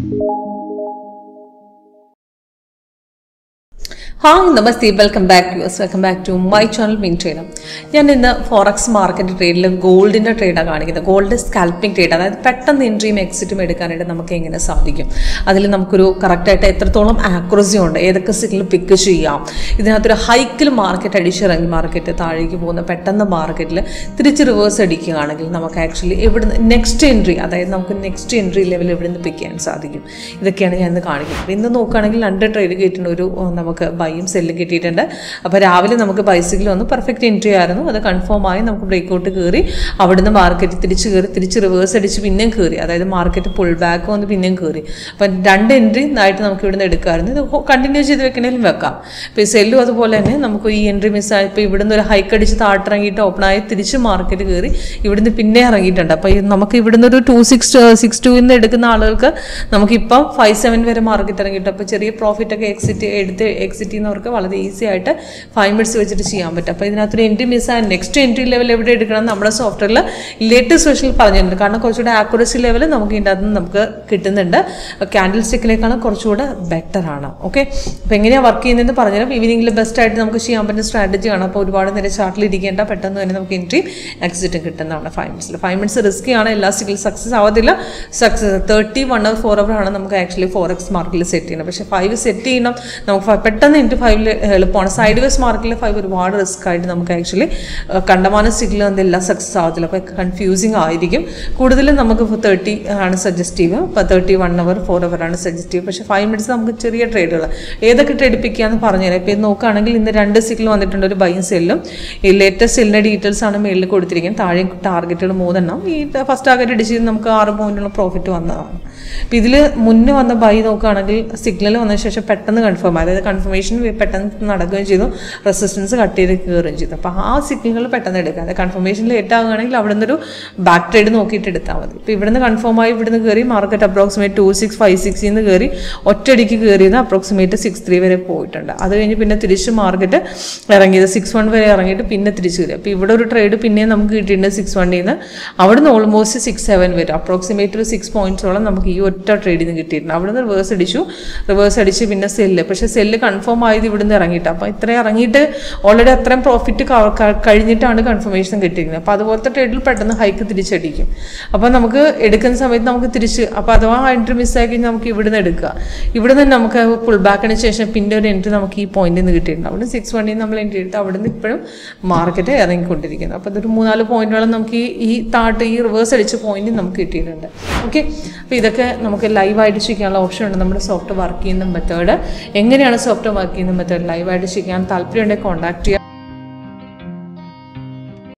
hi നമസ്തേ welcome back യുസ് welcome back to my channel മീൻ ട്രേഡർ ഞാൻ ഇന്ന് ഫോറക്സ് മാർക്കറ്റ് ട്രേഡിൽ ഗോൾഡിൻ്റെ ട്രേഡാണ് കാണിക്കുന്നത് ഗോൾഡ് സ്കാൽപ്പിംഗ് ട്രേഡ് അതായത് പെട്ടെന്ന് എൻട്രിയും എക്സിറ്റും എടുക്കാനായിട്ട് നമുക്ക് എങ്ങനെ സാധിക്കും അതിൽ നമുക്കൊരു കറക്റ്റായിട്ട് എത്രത്തോളം ആക്യുറസി ഉണ്ട് ഏതൊക്കെ സിഗ്നൽ പിക്ക് ചെയ്യാം ഇതിനകത്തൊരു ഹൈക്കിൽ മാർക്കറ്റ് അടിച്ചിറങ്ങി മാർക്കറ്റ് താഴേക്ക് പോകുന്ന പെട്ടെന്ന് മാർക്കറ്റിൽ തിരിച്ച് റിവേഴ്സ് അടിക്കുകയാണെങ്കിൽ നമുക്ക് ആക്ച്വലി എവിടുന്ന് നെക്സ്റ്റ് എൻട്രി അതായത് നമുക്ക് നെക്സ്റ്റ് എൻട്രി ലെവൽ എവിടെ നിന്ന് പിക്ക് ചെയ്യാൻ സാധിക്കും ഇതൊക്കെയാണ് ഞാൻ ഇന്ന് കാണിക്കുന്നത് ഇന്ന് നോക്കുകയാണെങ്കിൽ രണ്ട് ട്രേഡ് കിട്ടുന്ന ഒരു ഏഹ്, നമുക്ക് ബൈയും സെല്ലും കിട്ടിയിട്ടുണ്ട് അപ്പോൾ രാവിലെ നമുക്ക് ബൈസിക്കിൽ വന്ന് പെർഫെക്റ്റ് എൻട്രി ആയിരുന്നു അത് കൺഫേം ആയി നമുക്ക് ബ്രേക്ക് ഔട്ട് കയറി അവിടുന്ന് മാർക്കറ്റ് തിരിച്ച് കയറി തിരിച്ച് റിവേഴ്സ് അടിച്ച് പിന്നെയും കയറി അതായത് മാർക്കറ്റ് പുൾ ബാക്ക് വന്ന് പിന്നെയും കയറി അപ്പം രണ്ട് എൻട്രി ആയിട്ട് നമുക്ക് ഇവിടുന്ന് എടുക്കാമായിരുന്നു ഇത് കണ്ടിന്യൂ ചെയ്ത് വെക്കണമെങ്കിലും വെക്കാം ഇപ്പോൾ ഈ സെല്ലും അതുപോലെ തന്നെ നമുക്ക് ഈ എൻട്രി മിസ്സായി ഇപ്പോൾ ഇവിടുന്ന് ഒരു ഹൈക്ക് അടിച്ച് താട്ടിറങ്ങിയിട്ട് ഓപ്പണായി തിരിച്ച് മാർക്കറ്റ് കയറി ഇവിടുന്ന് പിന്നെ ഇറങ്ങിയിട്ടുണ്ട് അപ്പോൾ ഈ നമുക്ക് ഇവിടുന്ന് ഒരു ടു സിക്സ് സിക്സ് ടുവിൽ നിന്ന് എടുക്കുന്ന ആളുകൾക്ക് നമുക്കിപ്പം ഫൈവ് സെവൻ വരെ മാർക്കറ്റ് ഇറങ്ങിയിട്ട് അപ്പോൾ ചെറിയ പ്രോഫിറ്റ് ഒക്കെ എക്സിറ്റ് എടുത്ത് എക്സിറ്റ് ചെയ്യുന്നവർക്ക് വളരെ ഈസി ആയിട്ട് ഫൈവ് മിനിറ്റ്സ് വെച്ചിട്ട് ചെയ്യാൻ പറ്റും അപ്പോൾ ഇതിനകത്തൊരു എൻട്രി മിസ്സായ നെക്സ്റ്റ് എൻട്രി ലെവൽ എവിടെ എടുക്കണം എന്ന് നമ്മുടെ സോഫ്റ്റ്വെയറിൽ ലേറ്റസ്റ്റ് വെർഷനിൽ പറഞ്ഞിട്ടുണ്ട് കാരണം കുറച്ചുകൂടെ ആക്യുറസി ലെവൽ നമുക്ക് ഇതിൻ്റെ അകത്ത് നിന്ന് നമുക്ക് കിട്ടുന്നുണ്ട് ക്യാൻഡിൽ സ്റ്റിക്കിനേക്കാളും കുറച്ചുകൂടെ ബെറ്റർ ആണ് ഓക്കെ അപ്പോൾ എങ്ങനെയാണ് വർക്ക് ചെയ്യുന്നതെന്ന് പറഞ്ഞാൽ ഈവനിങ്ങിൽ ബെസ്റ്റ് ആയിട്ട് നമുക്ക് ചെയ്യാൻ പറ്റുന്ന സ്ട്രാറ്റജിയാണ് അപ്പോൾ ഒരുപാട് നേരം ചാർട്ടിൽ ഇരിക്കേണ്ട പെട്ടെന്ന് തന്നെ നമുക്ക് എൻട്രി എക്സിറ്റും കിട്ടുന്നതാണ് ഫൈവ് മിനിറ്റ്സിൽ ഫൈവ് മിനിറ്റ്സ് റിസ്കി ആണ് എല്ലാ സ്റ്റിക്കിൽ സക്സസ് ആവത്തില്ല success thirty one hour four hour ആണ് നമുക്ക് ആക്ച്വലി ഫോർ എക്സ് മാർക്കിൽ സെറ്റ് ചെയ്യുന്നത് പക്ഷേ ഫൈവ് സെറ്റ് ചെയ്യണം നമുക്ക് ഫ- പെട്ടെന്ന് ഇൻറ്റു ഫൈവിൽ എളുപ്പമാണ് സൈഡ് വേസ് മാർക്കിൽ ഫൈവ് ഒരുപാട് റിസ്ക് ആയിട്ട് നമുക്ക് ആക്ച്വലി കണ്ടമാനം സ്റ്റിക്കിൽ എന്തെല്ലാം സക്സസ് ആവത്തില്ല അപ്പോൾ കൺഫ്യൂസിങ് ആയിരിക്കും കൂടുതലും നമുക്ക് തേർട്ടി ആണ് സജസ്റ്റീവ് ഇപ്പോൾ thirty one hour four hour ആണ് സജസ്റ്റീവ് പക്ഷേ ഫൈവ് മിനിറ്റ്സ് നമുക്ക് ചെറിയ ട്രേഡുകൾ ഏതൊക്കെ ട്രേഡ് പിക്ക് ചെയ്യാന്ന് പറഞ്ഞുതരാം ഇപ്പോൾ ഇത് നോക്കുകയാണെങ്കിൽ ഇന്ന് രണ്ട് സിക്കിൽ വന്നിട്ടുണ്ട് ഒരു ബൈയും സെല്ലും ഈ ലേറ്റസ്റ്റ് സെല്ലിൻ്റെ ഡീറ്റെയിൽസ് ആണ് മേളിൽ കൊടുത്തിരിക്കുന്നത് താഴെ ടാർഗറ്റുകൾ മൂന്നെണ്ണം ഈ ഫസ്റ്റ് ടാർഗറ്റ് അടിച്ച് നമുക്ക് ആറ് പോയിന്റുള്ള പ്രോഫിറ്റ് വന്നതാണ് അപ്പോൾ ഇതിൽ മുന്നേ വന്ന ബൈ നോക്കുകയാണെങ്കിൽ സിഗ്നൽ വന്നതിന് ശേഷം പെട്ടെന്ന് കൺഫേം ആയി അതായത് കൺഫർമേഷൻ പെട്ടെന്ന് നടക്കുകയും ചെയ്തു റെസിസ്റ്റൻസ് കട്ട് ചെയ്ത് കയറുകയും ചെയ്തു അപ്പോൾ ആ സിഗ്നൽ പെട്ടെന്ന് എടുക്കുക അതായത് കൺഫർമേഷൻ ലേറ്റ് ആകുകയാണെങ്കിൽ അവിടെ നിന്നൊരു ബാക്ക് ട്രേഡ് നോക്കിയിട്ട് എടുത്താൽ മതി ഇപ്പോൾ ഇവിടുന്ന് കൺഫേം ആയി ഇവിടുന്ന് കയറി market approximate to six five സിക്സിൽ നിന്ന് കയറി ഒറ്റയടിക്ക് കയറിയത് അപ്രോക്സിമേറ്റ് സിക്സ് ത്രീ വരെ പോയിട്ടുണ്ട് അത് കഴിഞ്ഞ് പിന്നെ തിരിച്ച് മാർക്കറ്റ് ഇറങ്ങിയത് സിക്സ് വൺ വരെ ഇറങ്ങിയിട്ട് പിന്നെ തിരിച്ച് കയറി അപ്പോൾ ഇവിടെ ഒരു ട്രേഡ് പിന്നെയും നമുക്ക് കിട്ടിയിട്ടുണ്ട് സിക്സ് വണ്ണിൽ നിന്ന് അവിടെ നിന്ന് ഓൾമോസ്റ്റ് സിക്സ് സെവൻ വരും അപ്രോക്സിമേറ്റ് ഒരു സിക്സ് പോയിന്റ്സോളം നമുക്ക് ഈ ഒറ്റ ട്രേഡിൽ നിന്ന് കിട്ടിയിട്ടുണ്ട് അവിടെ നിന്ന് റിവേഴ്സ് അടിച്ചു റിവേഴ്സ് അടിച്ച് പിന്നെ സെല്ല് പക്ഷേ സെല്ല് കൺഫേം ആയത് ഇവിടുന്ന് ഇറങ്ങിയിട്ട് അപ്പോൾ ഇത്രയും ഇറങ്ങിയിട്ട് ഓൾറെഡി അത്രയും പ്രോഫിറ്റ് കഴിഞ്ഞിട്ടാണ് കൺഫർമേഷൻ കിട്ടിയിരിക്കുന്നത് അപ്പോൾ അതുപോലത്തെ ട്രേഡിൽ പെട്ടെന്ന് ഹൈക്ക് തിരിച്ചടിക്കും അപ്പോൾ നമുക്ക് എടുക്കുന്ന സമയത്ത് നമുക്ക് തിരിച്ച് അപ്പോൾ അഥവാ എൻട്രി മിസ്സായി കഴിഞ്ഞാൽ നമുക്ക് ഇവിടുന്ന് എടുക്കുക ഇവിടെ നിന്ന് നമുക്ക് പുൾ ബാക്കിന് ശേഷം പിന്നെ ഒരു എൻട്രി നമുക്ക് ഈ പോയിന്റിൽ നിന്ന് കിട്ടിയിട്ടുണ്ട് അവിടെ സിക്സ് വണ്ണിൽ നിന്ന് നമ്മൾ എൻട്രി എടുത്ത് അവിടെ നിന്ന് ഇപ്പോഴും മാർക്കറ്റ് ഇറങ്ങിക്കൊണ്ടിരിക്കുന്നത് അപ്പോൾ ഇതൊരു മൂന്നാല് പോയിന്റുകളും നമുക്ക് ഈ ഈ താട്ട് ഈ റിവേഴ്സ് അടിച്ച പോയിന്റ് നമുക്ക് കിട്ടിയിട്ടുണ്ട് ഓക്കെ അപ്പോൾ ഇതൊക്കെ നമുക്ക് ലൈവായിട്ട് ചെയ്യാനുള്ള ഓപ്ഷൻ ഉണ്ട് നമ്മുടെ സോഫ്റ്റ് വർക്ക് ചെയ്യുന്ന മെത്തേഡ് എങ്ങനെയാണ് സോഫ്റ്റ് വർക്ക് ചെയ്യുന്ന മെത്തേഡ് ലൈവായിട്ട് ചെയ്യാൻ താല്പര്യമുണ്ടെങ്കിൽ കോൺടാക്ട് ചെയ്യാം